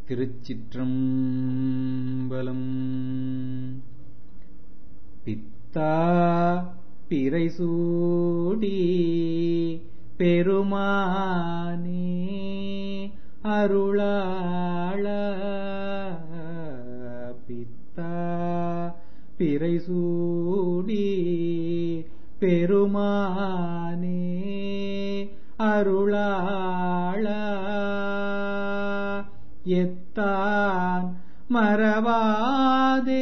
திருச்சிற்றம்பலம் பித்தா பிறைசூடி பெருமானே அருளாள பித்தா பிறைசூடி பெருமானே அருளாள எத்தான் மறவாதே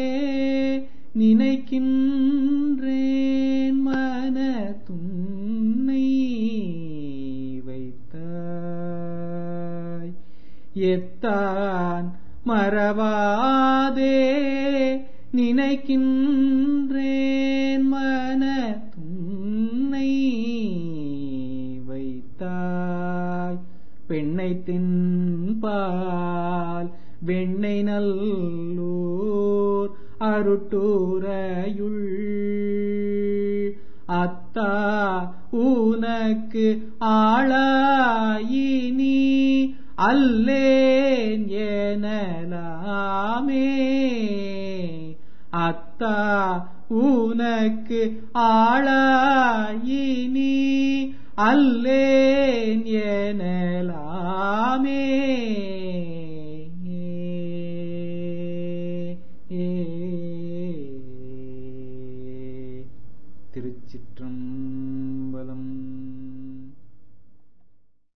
நினைக்கின்றேன் மன துன்னை வைத்தாய் எத்தான் மறவாதே நினைக்கின்றேன் மன துன்னை வைத்தாய் பெண்ணை தின்பால் வெண்ணை நல்லூர் அருட்டூரையுள் அத்தா உனக்கு ஆளாயினி அல்லேன் எனலாமே அத்தா உனக்கு ஆளாயினி அல்லேன் எனலாமே திருச்சிற்றம்